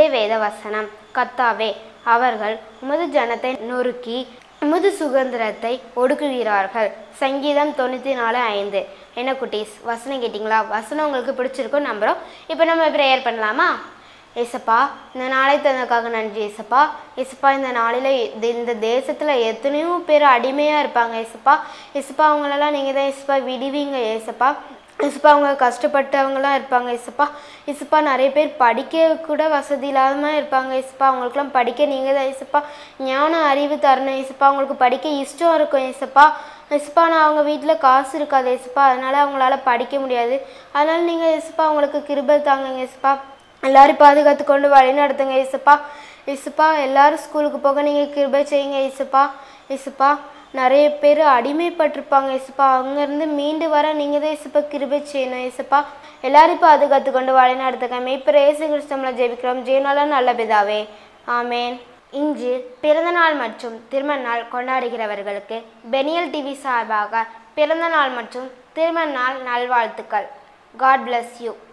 வேத வசனம் கத்தாவே அவர்கள் உமது ஜனத்தை நொறுக்கி உமது சுதந்திரத்தை ஒடுக்குகிறார்கள் சங்கீதம் தொண்ணூற்றி நாலு ஐந்து என்ன குட்டீஸ் வசனம் கேட்டிங்களா வசனம் உங்களுக்கு பிடிச்சிருக்கும் நம்புகிறோம் இப்போ நம்ம ப்ரேயர் பண்ணலாமா ஏசப்பா இந்த நாளை தந்ததுக்காக நன்றி ஏசப்பா ஏசப்பா இந்த நாளில் இது- இந்த தேசத்தில் எத்தனையோ பேர் அடிமையாக இருப்பாங்க ஏசப்பா ஏசப்பா அவங்களெல்லாம் நீங்கள் தான் ஏசப்பா விடுவீங்க ஏசப்பா இசுப்பா அவங்க கஷ்டப்பட்டவங்களாம் இருப்பாங்க இசுப்பா இசுப்பா நிறைய பேர் படிக்க கூட வசதி இல்லாமல் இருப்பாங்க இசுப்பா அவங்களுக்குலாம் படிக்க நீங்கள் தான் இசுப்பா ஞான அறிவு தரணும் இசுப்பா அவங்களுக்கு படிக்க இஷ்டம் இருக்கும் இசுப்பா இசுப்பா நான் அவங்க வீட்டில் காசு இருக்காது இசுப்பா அதனால அவங்களால படிக்க முடியாது அதனால நீங்கள் இசுப்பா அவங்களுக்கு கிருபை தாங்குங்க இசுப்பா எல்லாரும் பாதுகாத்து கொண்டு வழி நடத்துங்க இசுப்பா இசுப்பா எல்லாரும் ஸ்கூலுக்கு போக நீங்கள் கிருபை செய்யுங்க இசுப்பா இசுப்பா நிறைய பேர் அடிமைப்பட்டிருப்பாங்க இசுப்பா அங்கேருந்து மீண்டு வர நீங்கள் தான் இசுப்பா கிருபை செய்யணும் இசுப்பா எல்லாரும் பாதுகாத்து கொண்டு வழி நடத்துங்க மேய்ப்பர் இயேசு கிறிஸ்தமில் ஜெபிக்கிறோம் ஜீவனால நல்ல பிதாவே ஆமேன் இன்று பிறந்தநாள் மற்றும் திருமண நாள் கொண்டாடுகிறவர்களுக்கு பெனியல் டிவி சார்பாக பிறந்த நாள் மற்றும் திருமண நாள் நல்வாழ்த்துக்கள் காட் bless யூ